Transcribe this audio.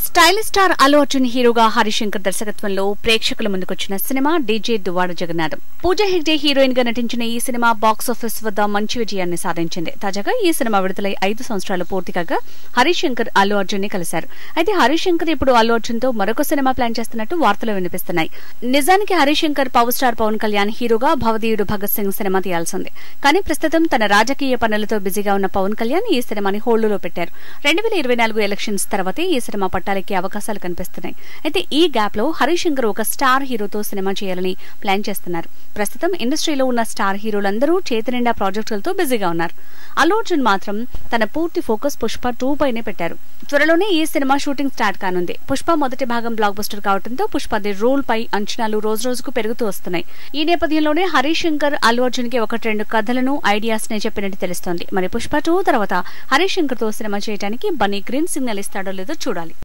stylish star Allu Arjun హీరోగా హరిశంకర్ దర్శకత్వంలో ప్రేక్షకుల ముందుకొచ్చిన cinema DJ Duvvada Jagannadham Pooja Hegde heroine గా నటించిన ఈ సినిమా బాక్స్ ఆఫీస్ వద్ద మంచి విజయాన్ని సాధించింది తాజాగా ఈ సినిమా విడుదలై ఐదు సంవత్సరాలు పూర్తి కాగా హరిశంకర్ అల్లు అర్జున్ ని కలిశారు అయితే హరిశంకర్ ఇప్పుడు అల్లు అర్జున్ తో మరొక సినిమా ప్లాన్ చేస్తున్నట్టు వార్తలు వినిపిస్తున్నాయి నిజానికి హరిశంకర్ పవర్ స్టార్ పవన్ కళ్యాణ్ హీరోగా భవదీయుడు భగత్ సింగ్ సినిమా తీయాల్సింది కానీ ప్రస్తుతం తన రాజకీయ పనులతో బిజీగా ఉన్న పవన్ కళ్యాణ్ ఈ సినిమాని హోల్డ్లో పెట్టారు రెండు వేల ఇరవై నాలుగు ఎలక్షన్స్ తర్వాతే ఈ సినిమా పట్టాలెక్కే అవకాశాలు కనిపిస్తున్నాయి అయితే ఈ గ్యాప్ లో హరిశంకర్ ఒక స్టార్ హీరోతో సినిమా చేయాలని ప్లాన్ చేస్తున్నారు ప్రస్తుతం ఇండస్ట్రీలో ఉన్న స్టార్ హీరోలందరూ చేతి నిండా ప్రాజెక్టులతో బిజీగా ఉన్నారు అల్లు అర్జున్ మాత్రం తన పూర్తి ఫోకస్ పుష్ప టూ పైనే పెట్టారు త్వరలోనే ఈ సినిమా షూటింగ్ స్టార్ట్ కానుంది పుష్ప మొదటి భాగం బ్లాక్ బస్టర్ కావడంతో పుష్ప ది రోల్ పై అంచనాలు రోజు రోజుకు పెరుగుతూ వస్తున్నాయి ఈ నేపథ్యంలోనే హరిశంకర్ అల్లు అర్జున్ కి ఒకటి రెండు కథలను ఐడియాస్ నే చెప్పినట్టు తెలుస్తోంది మరి పుష్ప టూ తర్వాత హరిశంకర్ తో సినిమా చేయడానికి బన్నీ గ్రీన్ సిగ్నల్ ఇస్తాడో లేదో చూడాలి